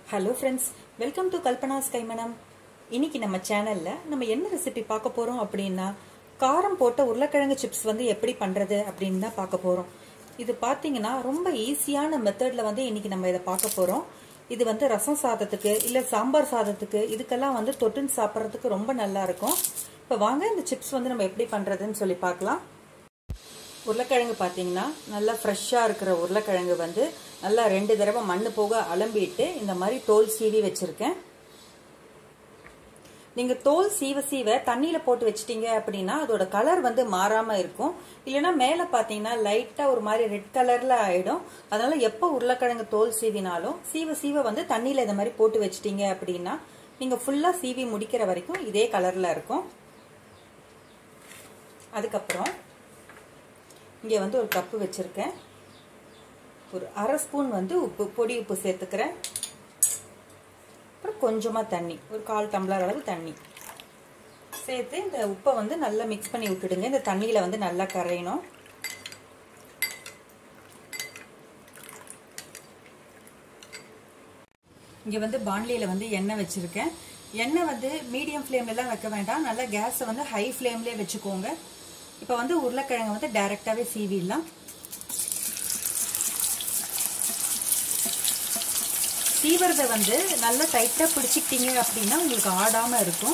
hello friends welcome to Kalpana's கைமணம் இன்னைக்கு நம்ம சேனல்ல நம்ம என்ன ரெசிபி பார்க்க போறோம் அப்படின்னா காரம் போட்ட உருளைக்கிழங்கு சிப்ஸ் வந்து எப்படி பண்றது அப்படின்னு தான் பார்க்க போறோம் இது பார்த்தீங்கன்னா ரொம்ப ஈஸியான மெத்தட்ல வந்து இன்னைக்கு நம்ம இதை பார்க்க போறோம் இது வந்து ரசம் சாதத்துக்கு இல்ல சாம்பார் சாதத்துக்கு இதுக்கெல்லாம் வந்து தொட்டுன்னு சாப்பிட்றதுக்கு ரொம்ப நல்லா இருக்கும் இப்போ வாங்க இந்த சிப்ஸ் வந்து நம்ம எப்படி பண்றதுன்னு சொல்லி பார்க்கலாம் உருளைக்கிழங்கு பார்த்தீங்கன்னா நல்லா ஃப்ரெஷ்ஷாக இருக்கிற உருளைக்கிழங்கு வந்து நல்லா ரெண்டு தடவை மண் போக அலம்பிட்டு இந்த மாதிரி தோல் சீவி வச்சுருக்கேன் நீங்கள் தோல் சீவ சீவ தண்ணியில் போட்டு வச்சிட்டீங்க அப்படின்னா அதோட கலர் வந்து மாறாமல் இருக்கும் இல்லைன்னா மேலே பார்த்தீங்கன்னா லைட்டாக ஒரு மாதிரி ரெட் கலரில் ஆகிடும் அதனால எப்போ உருளைக்கிழங்கு தோல் சீவினாலும் சீவ சீவ வந்து தண்ணியில் இந்த மாதிரி போட்டு வச்சிட்டீங்க அப்படின்னா நீங்கள் ஃபுல்லாக சீவி முடிக்கிற வரைக்கும் இதே கலரில் இருக்கும் அதுக்கப்புறம் இங்கே வந்து ஒரு கப்பு வச்சுருக்கேன் ஒரு அரை ஸ்பூன் வந்து உப்பு பொடி உப்பு சேர்த்துக்கிறேன் அப்புறம் கொஞ்சமாக தண்ணி ஒரு கால் டம்ளர் அளவு தண்ணி சேர்த்து இந்த உப்பை வந்து நல்லா மிக்ஸ் பண்ணி விட்டுடுங்க இந்த தண்ணியில் வந்து நல்லா கரையணும் இங்கே வந்து பாண்லியில் வந்து எண்ணெய் வச்சுருக்கேன் எண்ணெய் வந்து மீடியம் ஃப்ளேம்லலாம் வைக்க வேண்டாம் நல்லா கேஸை வந்து ஹை ஃப்ளேம்லேயே வச்சுக்கோங்க இப்போ வந்து உருளைக்கிழங்கு வந்து டைரெக்டாகவே சீவிடலாம் சீவரதை வந்து நல்லா டைட்டாக பிடிச்சிக்கிட்டீங்க அப்படின்னா உங்களுக்கு ஆடாமல் இருக்கும்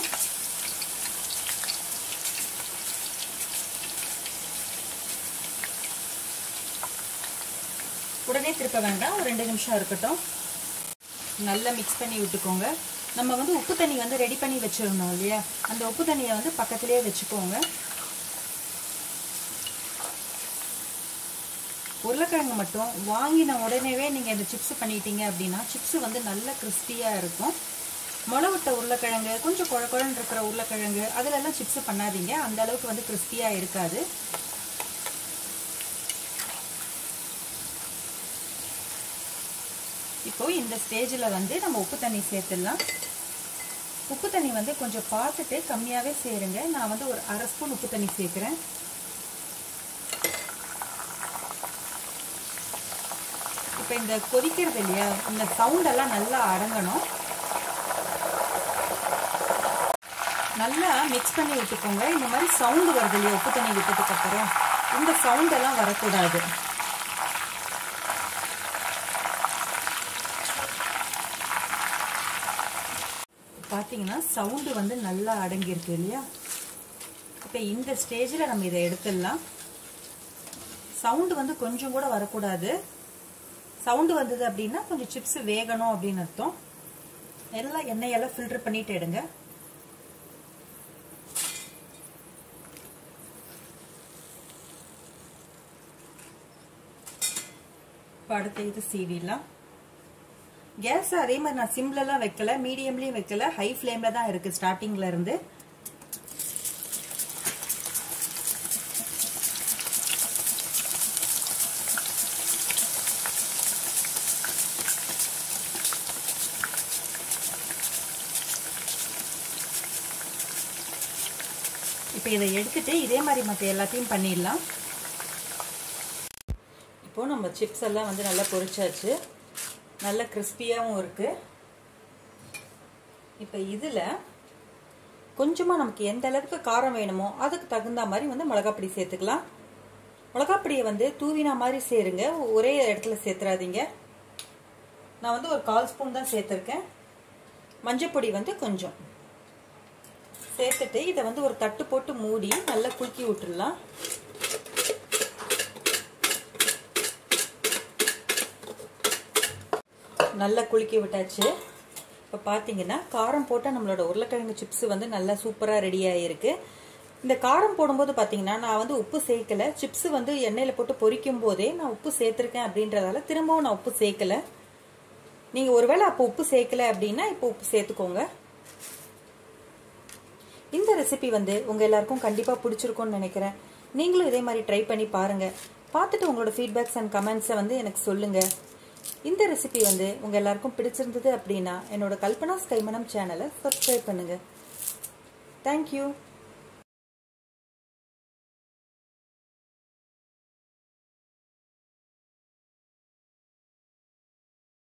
உடனே திருப்ப வேண்டாம் ஒரு ரெண்டு நிமிஷம் இருக்கட்டும் நல்லா மிக்ஸ் பண்ணி விட்டுக்கோங்க நம்ம வந்து உப்பு தண்ணி வந்து ரெடி பண்ணி வச்சிருந்தோம் இல்லையா அந்த உப்பு தண்ணியை வந்து பக்கத்துலேயே வச்சுக்கோங்க உருளைக்கிழங்கு மட்டும் வாங்கின உடனேவே நீங்கள் இந்த சிப்ஸ் பண்ணிட்டீங்க அப்படின்னா சிப்ஸ் வந்து நல்ல கிறிஸ்பியாக இருக்கும் முளை விட்ட உருளைக்கிழங்கு கொஞ்சம் குழ குழன்னு இருக்கிற உருளைக்கிழங்கு அதிலெல்லாம் சிப்ஸ் பண்ணாதீங்க அந்த அளவுக்கு வந்து கிறிஸ்பியாக இருக்காது இப்போ இந்த ஸ்டேஜில் வந்து நம்ம உப்பு தண்ணி சேர்த்துடலாம் உப்பு தண்ணி வந்து கொஞ்சம் பார்த்துட்டு கம்மியாகவே சேருங்க நான் வந்து ஒரு அரை ஸ்பூன் உப்பு தண்ணி சேர்க்குறேன் இப்போ இந்த கொதிக்கிறது இல்லையா இந்த சவுண்டெல்லாம் நல்லா அடங்கணும் நல்லா மிக்ஸ் பண்ணி விட்டுக்கோங்க இந்த மாதிரி சவுண்டு வருது இல்லையா உப்பு தண்ணி விட்டதுக்கு அப்புறம் இந்த சவுண்டெல்லாம் வரக்கூடாது பார்த்தீங்கன்னா சவுண்டு வந்து நல்லா அடங்கியிருக்கு இல்லையா இப்போ இந்த ஸ்டேஜில் நம்ம இதை எடுத்துடலாம் சவுண்டு வந்து கொஞ்சம் கூட வரக்கூடாது சவுண்டு வந்தது அப்படின்னா கொஞ்சம் சிப்ஸ் வேகணும் அப்படின்னு அர்த்தம் எல்லாம் எண்ணெயெல்லாம் ஃபில்டர் பண்ணிட்டு எடுங்க இப்போ அடுத்த இது சீவிடலாம் கேஸ் அதே மாதிரி நான் சிம்லலாம் வைக்கல மீடியம்லயும் வைக்கல ஹை ஃப்ளேம்ல தான் இருக்கு ஸ்டார்டிங்ல இருந்து இப்போ இதை எடுத்துட்டு இதே மாதிரி மற்ற எல்லாத்தையும் பண்ணிடலாம் இப்போ நம்ம சிப்ஸ் எல்லாம் வந்து நல்லா பொரிச்சாச்சு நல்ல கிறிஸ்பியாகவும் இருக்கு இப்போ இதில் கொஞ்சமாக நமக்கு எந்த அளவுக்கு காரம் வேணுமோ அதுக்கு தகுந்த மாதிரி வந்து மிளகாப்பொடி சேர்த்துக்கலாம் மிளகாப்பொடியை வந்து தூவினா மாதிரி சேருங்க ஒரே இடத்துல சேர்த்துறாதீங்க நான் வந்து ஒரு கால் ஸ்பூன் தான் சேர்த்துருக்கேன் மஞ்சப்பொடி வந்து கொஞ்சம் சேர்த்துட்டு இதை வந்து ஒரு தட்டு போட்டு மூடி நல்லா குலுக்கி விட்டுடலாம் நல்லா குலுக்கி விட்டாச்சு இப்போ பார்த்தீங்கன்னா காரம் போட்டால் நம்மளோட உருளைக்கிழங்கு சிப்ஸ் வந்து நல்லா சூப்பராக ரெடி ஆகிருக்கு இந்த காரம் போடும்போது பார்த்தீங்கன்னா நான் வந்து உப்பு சேர்க்கல சிப்ஸ் வந்து எண்ணெயில் போட்டு பொரிக்கும் போதே நான் உப்பு சேர்த்துருக்கேன் அப்படின்றதால திரும்பவும் நான் உப்பு சேர்க்கல நீங்கள் ஒருவேளை அப்போ உப்பு சேர்க்கல அப்படின்னா இப்போ உப்பு சேர்த்துக்கோங்க இந்த ரெசிபி வந்து உங்கள் எல்லாருக்கும் கண்டிப்பாக பிடிச்சிருக்கும்னு நினைக்கிறேன் நீங்களும் இதே மாதிரி ட்ரை பண்ணி பாருங்கள் பார்த்துட்டு உங்களோட ஃபீட்பேக்ஸ் அண்ட் கமெண்ட்ஸை வந்து எனக்கு சொல்லுங்கள் இந்த ரெசிபி வந்து உங்கள் எல்லாருக்கும் பிடிச்சிருந்தது அப்படின்னா என்னோட கல்பனா கைமணம் சேனலை சப்ஸ்கிரைப் பண்ணுங்கள் தேங்க்யூ